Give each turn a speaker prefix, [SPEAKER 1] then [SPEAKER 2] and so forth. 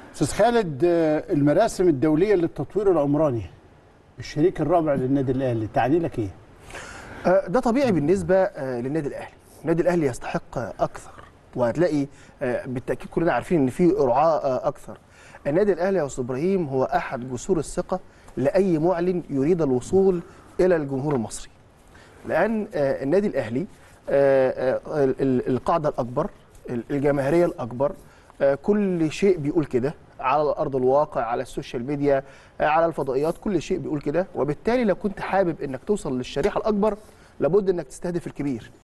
[SPEAKER 1] استاذ خالد آه، المراسم الدوليه للتطوير العمراني الشريك الرابع للنادي الاهلي تعني لك ايه؟
[SPEAKER 2] آه، ده طبيعي بالنسبه آه، للنادي الاهلي النادي الاهلي يستحق آه، اكثر وهتلاقي آه، بالتاكيد كلنا عارفين ان في رعاه آه، اكثر النادي الاهلي يا استاذ ابراهيم هو احد جسور الثقه لاي معلن يريد الوصول الى الجمهور المصري لان آه، النادي الاهلي آه، آه، ال- ال- القاعده الاكبر ال- الجماهيريه الاكبر آه، كل شيء بيقول كده على ارض الواقع على السوشيال ميديا آه، على الفضائيات كل شيء بيقول كده وبالتالي لو كنت حابب انك توصل للشريحه الاكبر لابد انك تستهدف الكبير